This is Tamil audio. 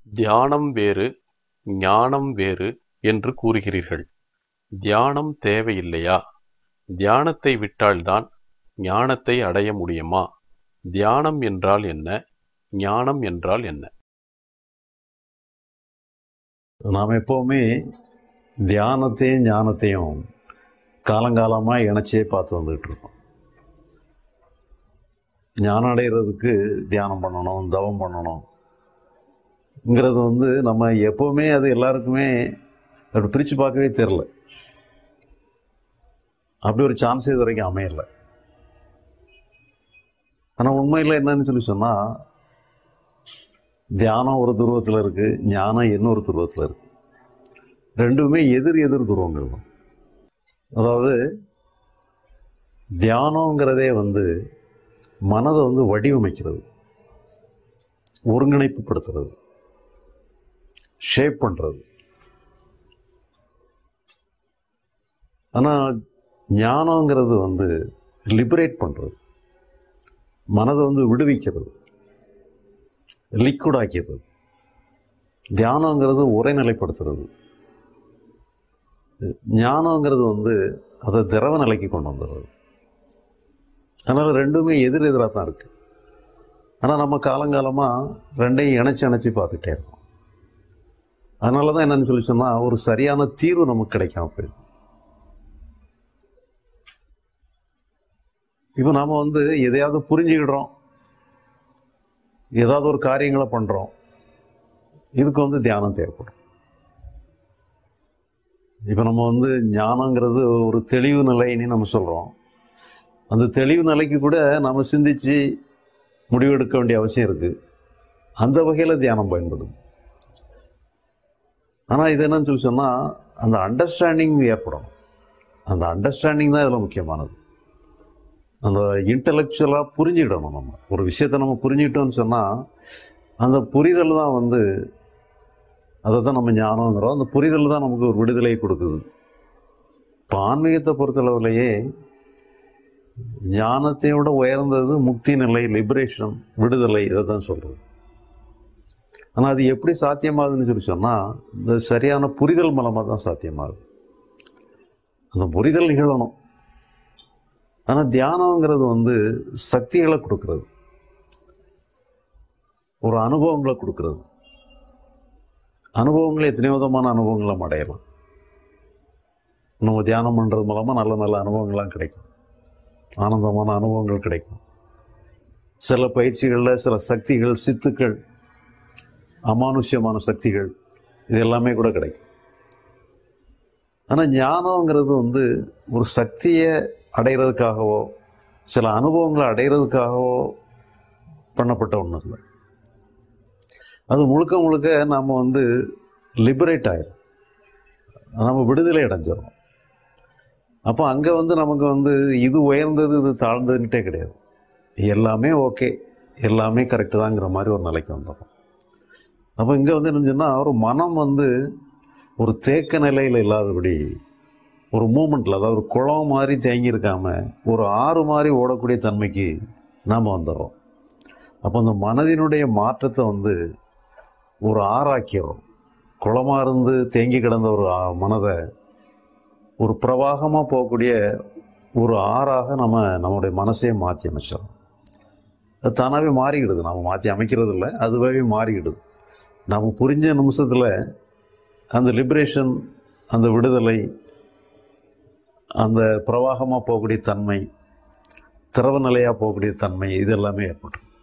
தியானம் வேறு ஞானம் வேறு என்று கூறுகிறீர்கள் தியானம் தேவையில்லையா தியானத்தை விட்டால்தான் ஞானத்தை அடைய முடியுமா தியானம் என்றால் என்ன ஞானம் என்றால் என்ன நாம் எப்போவுமே தியானத்தையும் ஞானத்தையும் காலங்காலமாக இணைச்சே பார்த்து வந்துக்கிட்டு இருக்கோம் ஞானம் அடைகிறதுக்கு தியானம் பண்ணணும் தவம் பண்ணணும்ங்கிறது வந்து நம்ம எப்போவுமே அது எல்லாருக்குமே அப்படி பிரித்து பார்க்கவே தெரில அப்படி ஒரு சான்ஸ் இது வரைக்கும் அமையலை ஆனால் உண்மையில் என்னன்னு சொல்லி சொன்னால் தியானம் ஒரு துருவத்தில் இருக்குது ஞானம் இன்னொரு துருவத்தில் இருக்குது ரெண்டுமே எதிர் எதிர் துருவங்கள் தான் அதாவது தியானங்கிறதே வந்து மனதை வந்து வடிவமைக்கிறது ஒருங்கிணைப்புப்படுத்துறது ஷேப் பண்ணுறது ஆனால் ஞானங்கிறது வந்து லிபரேட் பண்ணுறது மனதை வந்து விடுவிக்கிறது லிக்விட் ஆக்கிறது தியானங்கிறது உரைநிலைப்படுத்துறது ஞானங்கிறது வந்து அதை திரவ நிலைக்கு கொண்டு வந்துடுறது அதனால் ரெண்டுமே எதிர் எதிராக தான் இருக்குது ஆனால் நம்ம காலங்காலமாக ரெண்டையும் இணைச்சி இணைச்சி பார்த்துட்டே இருக்கோம் அதனால தான் என்னன்னு சொல்லி சொன்னால் ஒரு சரியான தீர்வு நமக்கு கிடைக்காம போயிடும் இப்போ நாம் வந்து எதையாவது புரிஞ்சுக்கிடுறோம் ஏதாவது ஒரு காரியங்களை பண்ணுறோம் இதுக்கு வந்து தியானம் தேவைப்படும் இப்போ நம்ம வந்து ஞானங்கிறது ஒரு தெளிவு நிலைன்னு நம்ம சொல்கிறோம் அந்த தெளிவு நிலைக்கு கூட நம்ம சிந்திச்சு முடிவெடுக்க வேண்டிய அவசியம் இருக்குது அந்த வகையில் தியானம் பயன்படும் ஆனால் இது என்னன்னு சொல்லி சொன்னால் அந்த அண்டர்ஸ்டாண்டிங் ஏற்படும் அந்த அண்டர்ஸ்டாண்டிங் தான் இதில் முக்கியமானது அந்த இன்டலெக்சுவலாக புரிஞ்சுக்கிடணும் நம்ம ஒரு விஷயத்தை நம்ம புரிஞ்சுக்கிட்டோம்னு சொன்னால் அந்த புரிதல் தான் வந்து அதை தான் நம்ம ஞானங்கிறோம் அந்த புரிதல் தான் நமக்கு ஒரு விடுதலை கொடுக்குது இப்போ ஆன்மீகத்தை பொறுத்தளவுலையே ஞானத்தை விட உயர்ந்தது முக்தி நிலை லிபரேஷன் விடுதலை இதை தான் சொல்கிறது ஆனால் அது எப்படி சாத்தியமாகுதுன்னு சொல்லி சொன்னால் இந்த சரியான புரிதல் மூலமாக தான் சாத்தியமாகுது அந்த புரிதல் நிகழணும் ஆனால் தியானங்கிறது வந்து சக்திகளை கொடுக்கறது ஒரு அனுபவங்களை கொடுக்கறது அனுபவங்கள் எத்தனையோ விதமான அனுபவங்களை நம்ம அடையலாம் நம்ம தியானம் பண்ணுறது மூலமாக நல்ல நல்ல அனுபவங்கள்லாம் கிடைக்கும் ஆனந்தமான அனுபவங்கள் கிடைக்கும் சில பயிற்சிகளில் சில சக்திகள் சித்துக்கள் அமானுஷ்யமான சக்திகள் இது எல்லாமே கூட கிடைக்கும் ஆனால் ஞானங்கிறது வந்து ஒரு சக்தியை அடைகிறதுக்காகவோ சில அனுபவங்களை அடைகிறதுக்காகவோ பண்ணப்பட்ட ஒன்றும் இல்லை அது முழுக்க முழுக்க நாம் வந்து லிபரேட் ஆயிரும் நம்ம விடுதலை அடைஞ்சிடும் அப்போ அங்கே வந்து நமக்கு வந்து இது உயர்ந்தது இது தாழ்ந்ததுன்ட்டே கிடையாது எல்லாமே ஓகே எல்லாமே கரெக்டு தாங்கிற மாதிரி ஒரு நிலைக்கு வந்துடும் அப்போ இங்கே வந்து என்ன சொன்னால் ஒரு மனம் வந்து ஒரு தேக்க நிலையில் இல்லாதபடி ஒரு மூமெண்ட்டில் அதாவது ஒரு குளம் மாதிரி தேங்கி இருக்காம ஒரு ஆறு மாதிரி ஓடக்கூடிய தன்மைக்கு நாம் வந்துடுறோம் அப்போ அந்த மனதினுடைய மாற்றத்தை வந்து ஒரு ஆறாக்கிறோம் குளமாக இருந்து தேங்கி கிடந்த ஒரு ஆ- மனதை ஒரு பிரவாகமாக போகக்கூடிய ஒரு ஆறாக நம்ம நம்முடைய மனசையே மாற்றி அமைச்சிடறோம் அது தானாகவே மாறிக்கிடுது நம்ம மாற்றி அமைக்கிறது இல்லை அதுவாகவே மாறிக்கிடுது நம்ம புரிஞ்ச நிமிஷத்தில் அந்த லிபரேஷன் அந்த விடுதலை அந்த பிரவாகமாக போகக்கூடிய தன்மை திரவ நிலையாக போகக்கூடிய தன்மை இது எல்லாமே ஏற்பட்டுரும்